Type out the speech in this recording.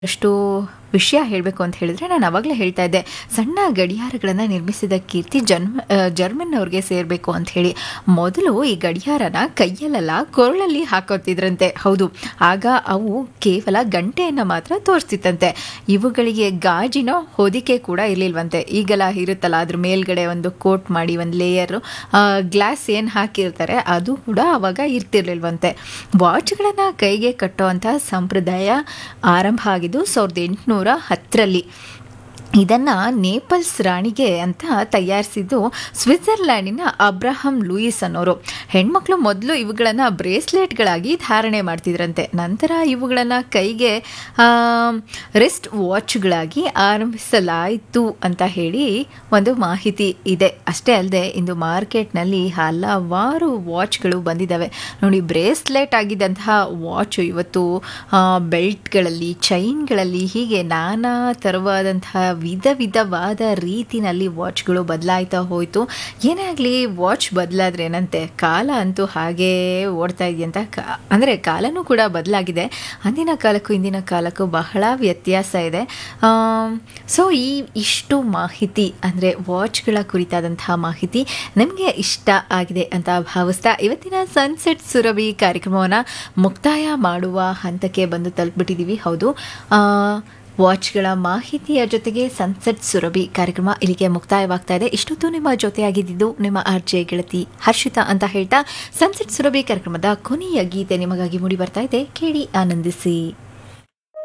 ಅಷ್ಟು ವಿಷಯ ಹೇಳಬೇಕು ಅಂತ ಹೇಳಿದ್ರೆ ನಾನು ಅವಾಗಲೇ ಹೇಳ್ತಾ ಇದ್ದೆ ಸಣ್ಣ ಗಡಿಯಾರಗಳನ್ನು ನಿರ್ಮಿಸಿದ ಕೀರ್ತಿ ಜನ್ಮ ಆ, ಜರ್ಮನ್ನವ್ರಿಗೆ ಸೇರಬೇಕು ಅಂತ ಹೇಳಿ ಮೊದಲು ಈ ಗಡಿಯಾರನ ಕೈಯಲ್ಲೆಲ್ಲ ಕೊರಳಲ್ಲಿ ಹಾಕೋತಿದ್ರಂತೆ ಹೌದು ಆಗ ಅವು ಕೇವಲ ಗಂಟೆಯನ್ನು ಮಾತ್ರ ತೋರಿಸ್ತಿತ್ತಂತೆ ಇವುಗಳಿಗೆ ಗಾಜಿನ ಹೊದಿಕೆ ಕೂಡ ಇರಲಿಲ್ವಂತೆ ಈಗೆಲ್ಲ ಇರುತ್ತಲ್ಲ ಅದ್ರ ಮೇಲ್ಗಡೆ ಒಂದು ಕೋಟ್ ಮಾಡಿ ಒಂದು ಲೇಯರು ಗ್ಲಾಸ್ ಏನು ಹಾಕಿರ್ತಾರೆ ಅದು ಕೂಡ ಅವಾಗ ಇರ್ತಿರ್ಲಿಲ್ವಂತೆ ವಾಚ್ಗಳನ್ನು ಕೈಗೆ ಕಟ್ಟುವಂಥ ಸಂಪ್ರದಾಯ ಆರಂಭ ಆಗಿದ್ದು ಸಾವಿರದ ಎಂಟುನೂರ ಹತ್ತರಲ್ಲಿ ಇದನ್ನು ನೇಪಲ್ಸ್ ರಾಣಿಗೆ ಅಂತ ತಯಾರಿಸಿದ್ದು ಸ್ವಿಟ್ಜರ್ಲ್ಯಾಂಡಿನ ಅಬ್ರಹಂ ಲೂಯಿಸ್ ಅನ್ನೋರು ಹೆಣ್ಮಕ್ಳು ಮೊದಲು ಇವುಗಳನ್ನು ಬ್ರೇಸ್ಲೆಟ್ಗಳಾಗಿ ಧಾರಣೆ ಮಾಡ್ತಿದ್ರಂತೆ ನಂತರ ಇವುಗಳನ್ನು ಕೈಗೆ ರಿಸ್ಟ್ ವಾಚ್ಗಳಾಗಿ ಆರಂಭಿಸಲಾಯಿತು ಅಂತ ಹೇಳಿ ಒಂದು ಮಾಹಿತಿ ಇದೆ ಅಷ್ಟೇ ಅಲ್ಲದೆ ಇಂದು ಮಾರ್ಕೆಟ್ನಲ್ಲಿ ಹಲವಾರು ವಾಚ್ಗಳು ಬಂದಿದ್ದಾವೆ ನೋಡಿ ಬ್ರೇಸ್ಲೆಟ್ ಆಗಿದ್ದಂತಹ ವಾಚ್ ಇವತ್ತು ಬೆಲ್ಟ್ಗಳಲ್ಲಿ ಚೈನ್ಗಳಲ್ಲಿ ಹೀಗೆ ನಾನಾ ಥರವಾದಂತಹ ವಿಧ ವಿಧವಾದ ರೀತಿನಲ್ಲಿ ವಾಚ್ಗಳು ಬದಲಾಯ್ತಾ ಹೋಯಿತು ಏನೇ ಆಗಲಿ ವಾಚ್ ಬದಲಾದ್ರೆ ಏನಂತೆ ಕಾಲ ಅಂತೂ ಹಾಗೇ ಓಡ್ತಾ ಇದೆಯಂತ ಕಾ ಅಂದರೆ ಕಾಲನೂ ಕೂಡ ಬದಲಾಗಿದೆ ಅಂದಿನ ಕಾಲಕ್ಕೂ ಇಂದಿನ ಕಾಲಕ್ಕೂ ಬಹಳ ವ್ಯತ್ಯಾಸ ಇದೆ ಸೊ ಈ ಇಷ್ಟು ಮಾಹಿತಿ ಅಂದರೆ ವಾಚ್ಗಳ ಕುರಿತಾದಂತಹ ಮಾಹಿತಿ ನಿಮಗೆ ಇಷ್ಟ ಆಗಿದೆ ಅಂತ ಭಾವಿಸ್ತಾ ಇವತ್ತಿನ ಸನ್ಸೆಟ್ ಸುರಭಿ ಕಾರ್ಯಕ್ರಮವನ್ನು ಮುಕ್ತಾಯ ಮಾಡುವ ಹಂತಕ್ಕೆ ಬಂದು ತಲುಪಿಬಿಟ್ಟಿದ್ದೀವಿ ಹೌದು ಆ, ವಾಚ್ಗಳ ಮಾಹಿತಿಯ ಜೊತೆಗೆ ಸನ್ಸೆಟ್ ಸುರಭಿ ಕಾರ್ಯಕ್ರಮ ಇಲ್ಲಿಗೆ ಮುಕ್ತಾಯವಾಗ್ತಾ ಇದೆ ಇಷ್ಟೊತ್ತು ನಿಮ್ಮ ಜೊತೆಯಾಗಿದ್ದು ನಿಮ್ಮ ಆರ್ಜೆ ಗೆಳತಿ ಹರ್ಷಿತಾ ಅಂತ ಹೇಳ್ತಾ ಸನ್ಸೆಟ್ ಸುರಭಿ ಕಾರ್ಯಕ್ರಮದ ಕೊನೆಯ ಗೀತೆ ನಿಮಗಾಗಿ ಮೂಡಿ ಬರ್ತಾ ಇದೆ ಕೇಳಿ ಆನಂದಿಸಿ